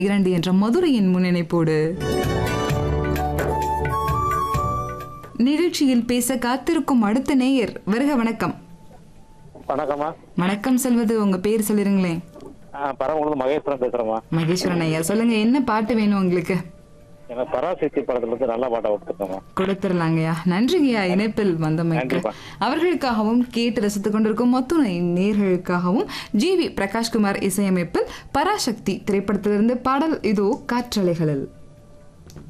இரண்டு என்ற மதுரையின் முன்னிணைப்போடு நிகழ்ச்சியில் பேச காத்திருக்கும் அடுத்த நேயர் வருக வணக்கம் வணக்கம்மா வணக்கம் சொல்வது உங்க பேர் சொல்லிருங்களேன் பரமக்குளத்து மகேஸ்வரன் பேசுறேம்மா மகேஸ்வரன் ஐயா சொல்லுங்க என்ன பாட்டு வேணும் உங்களுக்கு எனக்கு பராசக்தி படத்துல இருந்து நல்ல பாட்டை கொடுத்துருக்கோம்மா கொடுத்துடலாங்கய்யா நன்றிங்கய்யா இணைப்பில் வந்தமைக்கு நன்றிப்பா. அவர்களுக்காகவும் கேட்டு ரசித்துக் கொண்டிருக்கும் மொத்துணை நேர்களுக்காகவும் ஜி வி பிரகாஷ்குமார் இசையமைப்பில் பராசக்தி திரைப்படத்திலிருந்து பாடல் இதோ காற்றலைகளில்